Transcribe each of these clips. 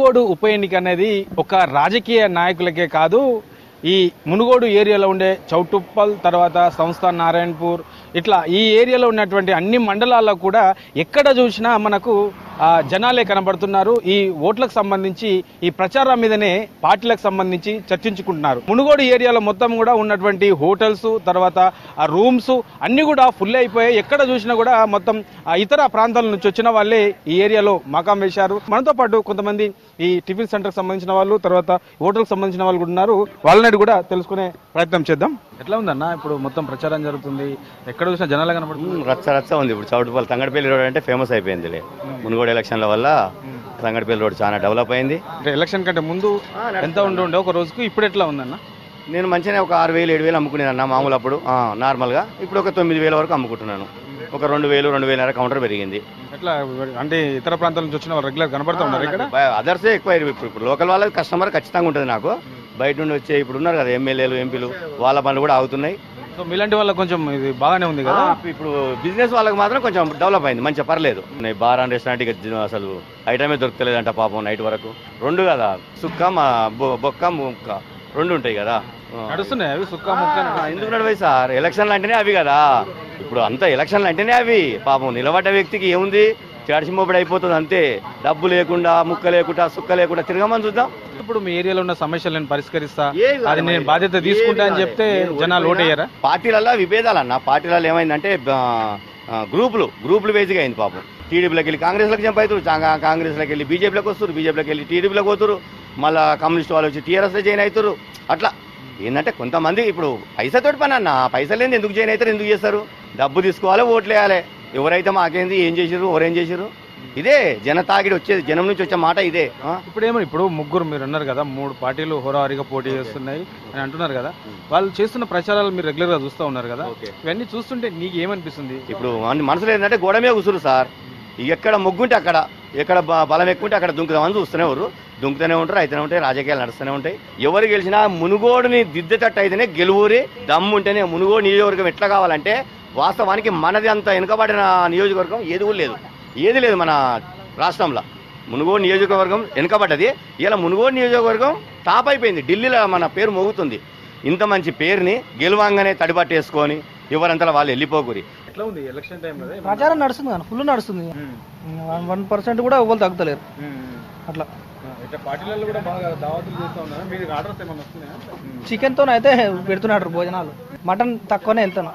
మునుగోడు ఉప ఎన్నిక అనేది ఒక రాజకీయ నాయకులకే కాదు ఈ మునుగోడు ఏరియాలో ఉండే చౌటుప్పల్ తర్వాత సంస్థాన్ నారాయణపూర్ ఇట్లా ఈ ఏరియాలో ఉన్నటువంటి అన్ని మండలాల్లో కూడా ఎక్కడ చూసినా మనకు ఆ, జనాలే కనబడుతున్నారు ఈ ఓట్లకు సంబంధించి ఈ ప్రచారం మీదనే పార్టీలకు సంబంధించి చర్చించుకుంటున్నారు మునుగోడు ఏరియాలో మొత్తం కూడా ఉన్నటువంటి హోటల్స్ తర్వాత ఆ రూమ్స్ అన్ని కూడా ఫుల్ అయిపోయాయి ఎక్కడ చూసినా కూడా మొత్తం ఆ ఇతర ప్రాంతాల నుంచి వచ్చిన వాళ్ళే ఈ ఏరియాలో మకాం వేశారు మనతో పాటు కొంతమంది ఈ టిఫిన్ సెంటర్కి సంబంధించిన వాళ్ళు తర్వాత హోటల్కి సంబంధించిన వాళ్ళు కూడా ఉన్నారు వాళ్ళని కూడా తెలుసుకునే ప్రయత్నం చేద్దాం ఎట్లా ఉందన్న ఇప్పుడు మొత్తం ప్రచారం జరుగుతుంది ఎక్కడ చూసినా జనాలు కనబడుతుంది ఉమ్, రచ్చ రచ్చ ఉంది ఇప్పుడు చౌటుపల్లి తంగడపల్లి రోడ్ అంటే ఫేమస్ అయిపోయిందిలే మునుగోడు ఎలక్షన్ల వల్ల తంగడపల్లి రోడ్ చాలా డెవలప్ అయింది అంటే ఎలక్షన్ కంటే ముందు ఎంత ఉండి ఉండే ఒక రోజుకు ఇప్పుడు ఎట్లా ఉందన్న నేను మంచిగానే ఒక ఆరు వేలు ఏడు వేలు అమ్ముకునేది అన్న మామూలు అప్పుడు ఆ, నార్మల్గా ఇప్పుడు ఒక తొమ్మిది వేల వరకు అమ్ముకుంటున్నాను ఒక రెండు వేలు రెండు వేలన్నర కౌంటర్ పెరిగింది ఎట్లా అంటే ఇతర ప్రాంతాల నుంచి వచ్చిన వాళ్ళు రెగ్యులర్ కనబడుతూ ఉన్నారు ఇక్కడ అదర్సే ఎక్కువ ఇప్పుడు ఇప్పుడు లోకల్ వాళ్ళకి కస్టమర్ ఖచ్చితంగా ఉంటుంది నాకు బయట నుండి వచ్చే ఇప్పుడు ఉన్నారు కదా ఎమ్మెల్యేలు ఎంపీలు వాళ్ళ పనులు కూడా అవుతున్నాయి సో మీలాంటి వాళ్ళకి కొంచెం ఇది బాగానే ఉంది కదా ఆ, ఇప్పుడు బిజినెస్ వాళ్ళకి మాత్రం కొంచెం డెవలప్ అయింది మంచిగా పర్లేదు ఉన్నాయి బార్ అండ్ రెస్టారెంట్ ఇక జ- అసలు ఐటమే దొరకలేదంట పాపం నైట్ వరకు రెండు కదా సుక్క మా బొ- బొక్క ముక్క రెండు ఉంటాయి కదా ఆ. నడుస్తున్నాయి అవి సుక్క ముక్క ఆ, ఎందుకు నడవాయి సార్ ఎలక్షన్లు అంటేనే అవి కదా ఇప్పుడు అంత ఎలక్షన్లు అంటేనే అవి పాపం నిలబడ్డ వ్యక్తికి ఏముంది చాడిసిమోపడి అయిపోతుంది అంతే డబ్బు లేకుండా ముక్క లేకుండా సుక్క లేకుండా తిరగమని చూద్దాం ఇప్పుడు మీ ఏరియాలో ఉన్న సమస్యలు నేను పరిష్కరిస్తా ఏవి కాదు అది నేను మరి. బాధ్యత తీసుకుంటా అని ఏవి చెప్తే కాదు. నేను జనాలు ఓడిపోయినా ఓటేయరా పార్టీలలో విభేదాలన్న పార్టీలలో ఏమైందంటే ఆ, ఆ, గ్రూపులు గ్రూపులు వేసిగా అయింది పాపం టీడీపీలోకి వెళ్ళి కాంగ్రెస్లోకి జంప్ అవుతారు చా- కాంగ్రెస్లోకి వెళ్ళి బీజేపీలోకి వస్తారు బీజేపీలోకి వెళ్ళి టీడీపీలోకి పోతారు మళ్ళీ కమ్యూనిస్ట్ వాళ్ళు వచ్చి టీఆర్ఎస్లో జాయిన్ అవుతారు అట్లా ఏంటంటే కొంతమంది ఇప్పుడు పైసతోటి పని అన్న పైసలు లేని ఎందుకు జాయిన్ అవుతారు ఎందుకు చేస్తారు డబ్బు తీసుకోవాలి ఓట్లు వేయాలి ఎవరైతే మాకేంది ఏం చేసారు ఎవరేం చేసారు ఇదే జన తాగిడి వచ్చేది జనం నుంచి వచ్చే మాట ఇదే ఆ? ఇప్పుడు ఏమో ఇప్పుడు ముగ్గురు మీరు అన్నారు కదా మూడు పార్టీలు హోరాహోరీగా పోటీ చేస్తున్నాయి అని అంటున్నారు కదా వాళ్ళు చేస్తున్న ప్రచారాలు మీరు రెగ్యులర్ గా చూస్తూ ఉన్నారు కదా ఇవన్నీ చూస్తుంటే నీకు ఏమనిపిస్తుంది ఇప్పుడు మన మనసులో ఏంటంటే గోడ మీద కూసురు సార్ ఎక్కడ మొగ్గుంటే అక్కడ ఎక్కడ బ- బలం ఎక్కువ ఉంటే అక్కడ దుంకుదామని చూస్తూనే ఎవరు దుంకుతూనే ఉంటారు అయితేనే ఉంటాయి రాజకీయాలు నడుస్తూనే ఉంటాయి ఎవరు గెలిచినా మునుగోడుని దిద్దేటట్టు అయితేనే గెలువురి దమ్ము ఉంటేనే మునుగోడు నియోజకవర్గం ఎట్లా కావాలంటే వాస్తవానికి మనది అంత వెనుకబడిన నియోజకవర్గం ఏది కూడా లేదు ఏది లేదు మన రాష్ట్రంలో మునుగోడు నియోజకవర్గం వెనుకబడ్డది ఇలా మునుగోడు నియోజకవర్గం టాప్ అయిపోయింది ఢిల్లీలో మన పేరు మోగుతుంది ఇంత మంచి పేరుని గెలువంగానే తడిపట్టేసుకొని ఎవరంతలా వాళ్ళు వెళ్ళిపోకూరి ఎట్లా ఉంది ఎలక్షన్ టైం కదా ప్రచారం నడుస్తుంది కానీ ఫుల్ నడుస్తుంది వన్ పర్సెంట్ కూడా ఎవ్వరు తగ్గుతలేరు అట్లా ఇట్లా పార్టీలలో కూడా బాగా దావతులు చేస్తూ ఉన్నారు మీరు ఆర్డర్స్ ఏమైనా వస్తున్నాయా చికెన్తో అయితే పెడుతున్నాడు భోజనాలు మటన్ తక్కువనే వెళ్తాను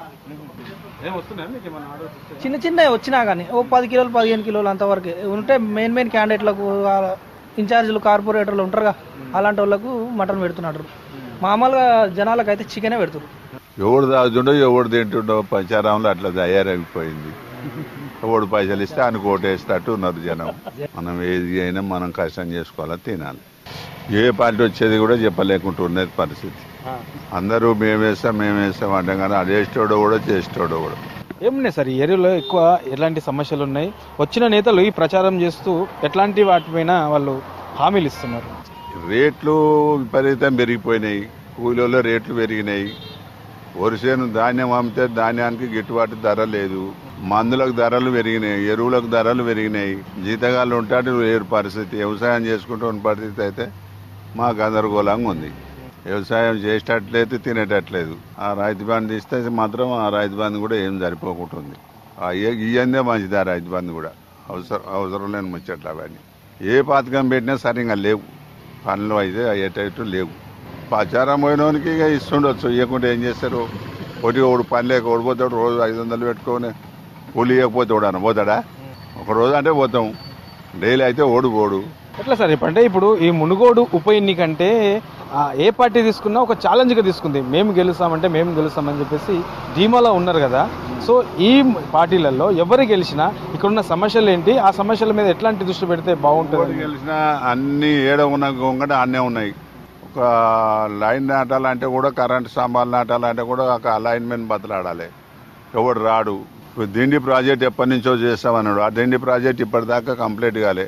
ఏం వస్తున్నాయా మీకు ఏమైనా ఆర్డర్స్ వస్తాయి చిన్న చిన్న వచ్చినా కానీ ఓ పది కిలోలు పదిహేను కిలోలు అంతవరకు ఉంటే మెయిన్ మెయిన్ క్యాండిడేట్లకు ఇన్ఛార్జీలు కార్పొరేటర్లు ఉంటారుగా అలాంటి వాళ్ళకు మటన్ పెడుతున్నాడు మామూలుగా జనాలకు అయితే చికెనే పెడుతున్నారు ఎవడు తాగుతుండో ఎవడు తింటుండో పంచారాంలో అట్లా తయారైపోయింది ఎవడు పైసలు ఇస్తే ఆయన కోటేస్తట్టు ఉన్నారు జనం మనం ఏది అయినా మనం కష్టం చేసుకోవాలా తినాలి ఏ పార్టీ వచ్చేది కూడా చెప్పలేకుండా ఉన్నది పరిస్థితి అందరూ మేము వేస్తాం మేము వేస్తాం అంటాం కానీ అది వేసేటోడు కూడా చేసేటోడు కూడా ఏమున్నాయి సార్ ఈ ఏరియాలో ఎక్కువ ఎలాంటి సమస్యలు ఉన్నాయి వచ్చిన నేతలు ఈ ప్రచారం చేస్తూ ఎట్లాంటి వాటిపైన వాళ్ళు హామీలు ఇస్తున్నారు రేట్లు విపరీతం పెరిగిపోయినాయి కూలీలో రేట్లు పెరిగినాయి వరిసేను ధాన్యం అమ్మితే ధాన్యానికి గిట్టుబాటు ధర లేదు మందులకు ధరలు పెరిగినాయి ఎరువులకు ధరలు పెరిగినాయి జీతగాళ్ళు ఉంటాడు లేరు పరిస్థితి వ్యవసాయం చేసుకుంటూ ఉన్న పరిస్థితి అయితే మా గందరగోళంగా ఉంది వ్యవసాయం చేసేటట్లేదు తినేటట్లేదు ఆ రైతు బంధు ఇస్తే మాత్రం ఆ రైతు బంధు కూడా ఏం సరిపోకుంటుంది ఆ ఏ- ఇయ్యందే మంచిది ఆ రైతు బంధు కూడా అవసరం అవసరం లేని ముచ్చట్లు అవన్నీ ఏ పథకం పెట్టినా సరిగా లేవు పనులు అయితే అయ్యేటట్టు లేవు ప్రచారం పోయినోనికి ఇక ఇస్తుండొచ్చు ఇవ్వకుండా ఏం చేస్తారు ఒకటి ఒకడు పని లేక ఓడిపోతాడు రోజు ఐదు వందలు పెట్టుకొని కూలి ఇవ్వకపోతే ఓడాను పోతాడా ఒక రోజు అంటే పోతాం డైలీ అయితే ఓడు పోడు ఎట్లా సార్ ఇప్పుడు అంటే ఇప్పుడు ఈ మునుగోడు ఉప ఎన్నిక అంటే ఆ, ఏ పార్టీ తీసుకున్నా ఒక ఛాలెంజ్గా తీసుకుంది మేము గెలుస్తామంటే మేము గెలుస్తామని చెప్పేసి ధీమాలో ఉన్నారు కదా సో ఈ పార్టీలలో ఎవరు గెలిచినా ఇక్కడున్న సమస్యలు ఏంటి ఆ సమస్యల మీద ఎట్లాంటి దృష్టి పెడితే ఎవరు బాగుంటుంది గెలిచినా అన్ని ఏడ ఉన్న గొంగట అన్నే ఉన్నాయి ఒక లైన్ నాటాలంటే కూడా కరెంట్ స్తంభాలు నాటాలంటే కూడా ఒక అలైన్మెంట్ బతలాడాలి ఎవడు రాడు ఇప్పుడు దిండి ప్రాజెక్ట్ ఎప్పటి నుంచో చేస్తామన్నాడు ఆ దిండి ప్రాజెక్ట్ ఇప్పటిదాకా కంప్లీట్ కాలే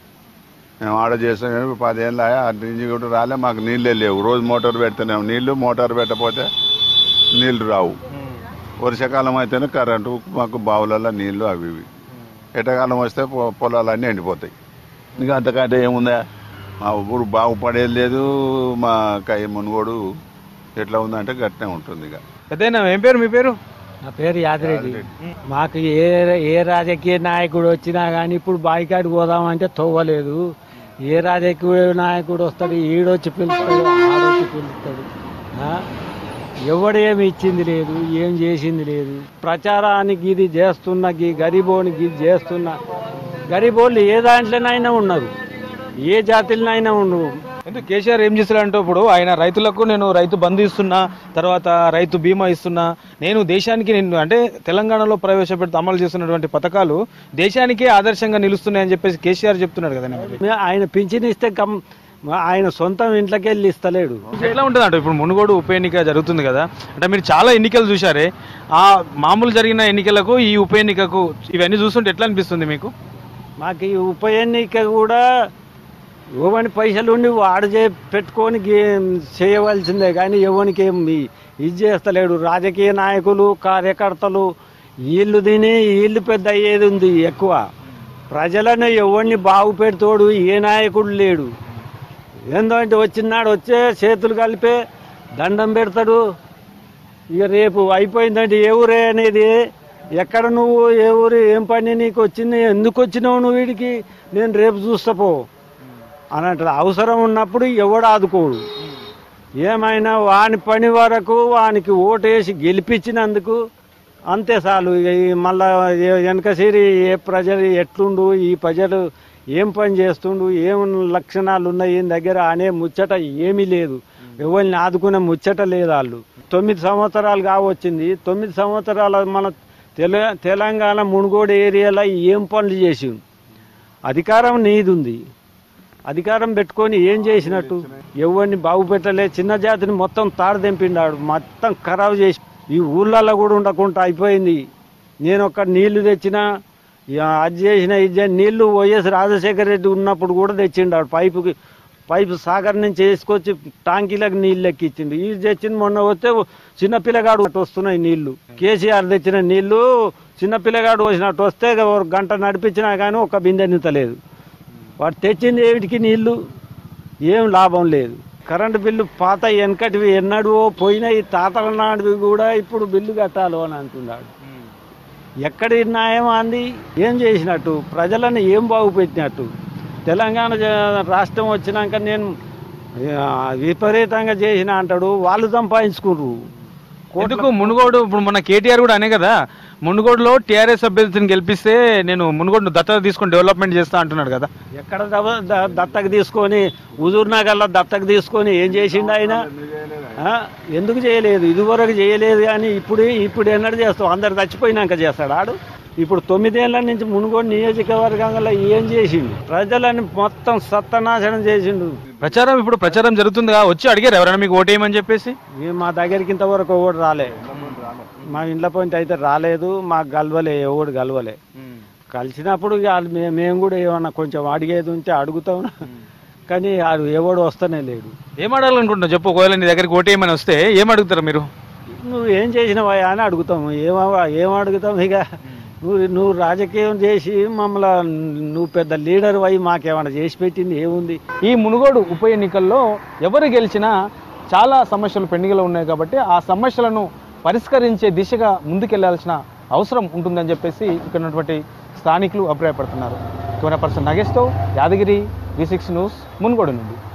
మేము ఆడ చేస్తాం కానీ పదేళ్ళు ఆయా, ఆ దిండి కూడా రాలే మాకు నీళ్ళే లేవు రోజు మోటార్ పెడుతున్నాం నీళ్లు మోటార్ పెట్టకపోతే నీళ్లు రావు వర్షాకాలం అయితేనే కరెంటు మాకు బావులలో నీళ్లు అవి ఇవి ఎండాకాలం వస్తే పొ- పొలాలన్నీ ఎండిపోతాయి ఇంకా అంతకంటే ఏముందా మా ఊరు బాగుపడేది లేదు మా కై మునుగోడు ఎట్లా ఉందంటే గట్టినే ఉంటుంది ఇక పెద్దయినా ఏం పేరు మీ పేరు నా పేరు యాదిరెడ్డి మాకు ఏ ఏ రాజకీయ నాయకుడు వచ్చినా కానీ ఇప్పుడు బాయికాడి పోదామంటే తవ్వలేదు ఏ రాజకీయ నాయకుడు వస్తాడు ఈడొచ్చి పిలుస్తాడు ఆడొచ్చి పిలుస్తాడు ఆ? ఎవడేమి ఇచ్చింది లేదు ఏం చేసింది లేదు ప్రచారానికి ఇది చేస్తున్నా ఈ గరీబోనికి ఇది చేస్తున్నా గరీబోళ్ళు ఏ దాంట్లోనైనా ఉన్నారు ఏ జాతిలోనైనా ఉండరు ఎందుకు కేసీఆర్ ఏం చేశాడంటే ఇప్పుడు ఆయన రైతులకు నేను రైతు బంధు ఇస్తున్నా తర్వాత రైతు బీమా ఇస్తున్నా నేను దేశానికి నేను అంటే తెలంగాణలో ప్రవేశపెడుతూ అమలు చేస్తున్నటువంటి పథకాలు దేశానికే ఆదర్శంగా నిలుస్తున్నాయని చెప్పేసి కేసీఆర్ చెప్తున్నాడు కదా మే- ఆయన పింఛన్ ఇస్తే కమ్ ఆయన సొంతం ఇంట్లోకి వెళ్ళి ఇస్తలేడు ఎట్లా ఉంటుంది అంటే ఇప్పుడు మునుగోడు ఉప ఎన్నిక జరుగుతుంది కదా అంటే మీరు చాలా ఎన్నికలు చూశారే ఆ మామూలు జరిగిన ఎన్నికలకు ఈ ఉప ఎన్నికకు ఇవన్నీ చూస్తుంటే ఎట్లా అనిపిస్తుంది మీకు మాకు ఈ ఉప ఎన్నిక కూడా ఎవరి పైసలు ఉండి వాడు చే పెట్టుకొని గే- చేయవలసిందే కానీ ఎవరికి ఏం ఈ- ఇది చేస్తలేడు రాజకీయ నాయకులు కార్యకర్తలు వీళ్ళు తిని వీళ్ళు పెద్ద అయ్యేది ఉంది ఎక్కువ ప్రజలను ఎవరిని బాగు పెడతాడు ఏ నాయకుడు లేడు ఏందంటే వచ్చినాడు వచ్చే చేతులు కలిపే దండం పెడతాడు ఇక రేపు అయిపోయిందంటే ఏ ఊరే అనేది ఎక్కడ నువ్వు ఏ ఊరు ఏం పని నీకు వచ్చింది ఎందుకు వచ్చినావు నువ్వు వీడికి నేను రేపు చూస్తా పో అని అంటాడు అవసరం ఉన్నప్పుడు ఎవడు ఆదుకోడు ఏమైనా వాని పని వరకు వానికి ఓటేసి గెలిపించినందుకు అంతే చాలు ఇక ఈ మళ్ళా ఏ- వెనక సిరి ఏ ప్రజలు ఎట్లుండు ఈ ప్రజలు ఏం పని చేస్తుండు ఏం లక్షణాలు ఉన్నాయి ఈయన దగ్గర అనే ముచ్చట ఏమీ లేదు ఎవరిని ఆదుకునే ముచ్చట లేదు వాళ్ళు తొమ్మిది సంవత్సరాలు కావచ్చింది తొమ్మిది సంవత్సరాల మన తెల తెలంగాణ మునుగోడు ఏరియాలో ఏం పనులు చేసిండు అధికారం నీది ఉంది అధికారం పెట్టుకొని ఏం చేసినట్టు ఎవరిని బాగుపెట్టలే చిన్న జాతిని మొత్తం తాడదెంపిండాడు మొత్తం ఖరాబ్ చేసి ఈ ఊళ్ళల్లో కూడా ఉండకుండా అయిపోయింది నేను ఒక నీళ్లు తెచ్చినా ఇక అది చేసిన ఇది చేసిన నీళ్లు వైఎస్ రాజశేఖర రెడ్డి ఉన్నప్పుడు కూడా తెచ్చిండాడు పైపుకి పైపు సాగర్ నుంచి వేసుకొచ్చి టాంకీలకు నీళ్ళు ఎక్కిచ్చిండు ఇది తెచ్చింది మొన్న వస్తే చిన్న పిల్లగాడు అటు వస్తున్నాయి నీళ్లు కేసీఆర్ తెచ్చిన నీళ్లు చిన్న పిల్లగాడు వచ్చినట్టు వస్తే ఒక గంట నడిపించినా కానీ ఒక బిందె నింతలేదు వాడు తెచ్చింది ఏమిటికి నీళ్లు ఏం లాభం లేదు కరెంటు బిల్లు పాత వెనకటివి ఎన్నడూ పోయినాయి తాతల నాటివి కూడా ఇప్పుడు బిల్లు కట్టాలి అని అంటున్నాడు ఎక్కడి న్యాయం అంది ఏం చేసినట్టు ప్రజలను ఏం బాగుపెట్టినట్టు తెలంగాణ జ- రాష్ట్రం వచ్చినాక నేను ఆ, విపరీతంగా చేసిన అంటాడు వాళ్ళు సంపాదించుకుర్రు ఎందుకు మునుగోడు ఇప్పుడు మన కేటీఆర్ కూడా అనే కదా మునుగోడులో టీఆర్ఎస్ అభ్యర్థిని గెలిపిస్తే నేను మునుగోడు దత్తత తీసుకొని డెవలప్మెంట్ చేస్తా అంటున్నాడు కదా ఎక్కడ దవ- ద- దత్తకు తీసుకొని హుజూర్నగర్లో దత్తకు తీసుకొని ఏం చేసిండు ఆయన ఆ? ఎందుకు చేయలేదు ఇదివరకు చేయలేదు కానీ ఇప్పుడు ఇప్పుడు ఎన్నడూ చేస్తావు అందరు చచ్చిపోయినాక చేస్తాడు ఆడు ఇప్పుడు తొమ్మిదేళ్ల నుంచి మునుగోడు నియోజకవర్గంలో ఏం చేసిండు ప్రజలని మొత్తం సత్తనాశనం చేసిండు ప్రచారం ఇప్పుడు ప్రచారం జరుగుతుందిగా వచ్చి అడిగారు ఎవరైనా మీకు ఓటేయమని చెప్పేసి ఇవి మా దగ్గరికి ఇంతవరకు ఎవడు రాలే మా ఇంట్లో పోయింట్ అయితే రాలేదు మాకు గలవలే ఎవడు గలవలే కలిసినప్పుడు ఇక వాళ్ళు మే- మేము కూడా ఏమన్నా కొంచెం అడిగేది ఉంటే అడుగుతాం కానీ ఆడు ఎవడు వస్తూనే లేడు ఏం అడగాలనుకుంటున్నావు చెప్పు ఒకవేళ నీ దగ్గరికి ఓటేయమని వస్తే ఏం అడుగుతారు మీరు నువ్వు ఏం చేసినవా అని అడుగుతాము ఏమ ఏం అడుగుతాం ఇక నువ్వు నువ్వు రాజకీయం చేసి మమ్మల్ని నువ్వు పెద్ద లీడర్ అయి మాకేమైనా చేసి పెట్టింది ఏముంది ఈ మునుగోడు ఉప ఎన్నికల్లో ఎవరు గెలిచినా చాలా సమస్యలు పెండింగ్లో ఉన్నాయి కాబట్టి ఆ సమస్యలను పరిష్కరించే దిశగా ముందుకెళ్లాల్సిన అవసరం ఉంటుందని చెప్పేసి ఇక్కడ ఉన్నటువంటి స్థానికులు అభిప్రాయపడుతున్నారు కెమెరా పర్సన్ నగేష్తో Yadagiri V six news Munugode నుండి